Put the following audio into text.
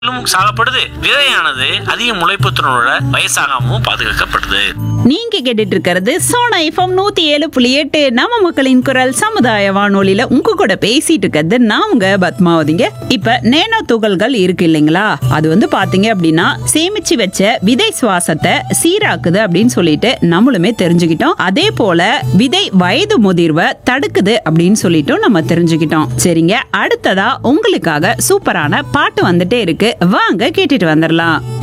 லும் சாகப்படுது விதையானது அதிக முளைப்புத்திறனோட வயசாகாமவும் பாதுகாக்கப்படுது நீங்க கேட்டுட்டு இருக்கிறது சோனா எஃப்எம் நூத்தி ஏழு புள்ளி எட்டு நம்ம மக்களின் குரல் சமுதாய வானொலியில உங்க கூட பேசிட்டு இருக்கிறது நான் உங்க பத்மாவதிங்க இப்ப நேனோ துகள்கள் இருக்கு இல்லைங்களா அது வந்து பாத்தீங்க அப்படின்னா சேமிச்சு வச்ச விதை சுவாசத்தை சீராக்குது அப்படின்னு சொல்லிட்டு நம்மளுமே தெரிஞ்சுக்கிட்டோம் அதே போல விதை வயது முதிர்வை தடுக்குது அப்படின்னு சொல்லிட்டும் நம்ம தெரிஞ்சுக்கிட்டோம் சரிங்க அடுத்ததா உங்களுக்காக சூப்பரான பாட்டு வந்துட்டே இருக்கு வாங்க கேட்டுட்டு வந்துடலாம்